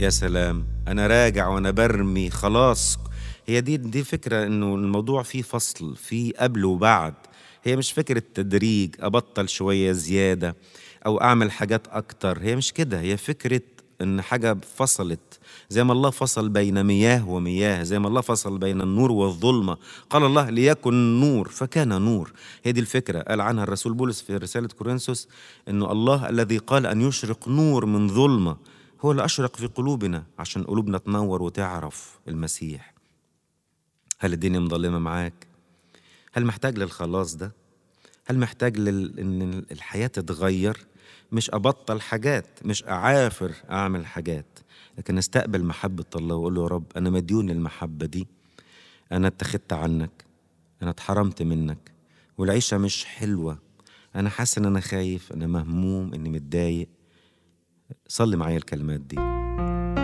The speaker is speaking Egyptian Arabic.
يا سلام انا راجع وانا برمي خلاص هي دي دي فكره انه الموضوع فيه فصل فيه قبل وبعد هي مش فكره تدريج ابطل شويه زياده او اعمل حاجات اكتر هي مش كده هي فكره ان حاجه فصلت زي ما الله فصل بين مياه ومياه زي ما الله فصل بين النور والظلمه قال الله ليكن نور فكان نور هي دي الفكره قال عنها الرسول بولس في رساله كورنثوس انه الله الذي قال ان يشرق نور من ظلمه هو اللي اشرق في قلوبنا عشان قلوبنا تنور وتعرف المسيح هل الدنيا مظلمه معاك هل محتاج للخلاص ده هل محتاج لل... ان الحياه تتغير مش ابطل حاجات مش اعافر اعمل حاجات لكن استقبل محبه الله واقول له يا رب انا مديون للمحبه دي انا اتخذت عنك انا اتحرمت منك والعيشه مش حلوه انا حاسس ان انا خايف انا مهموم اني متضايق صلي معايا الكلمات دي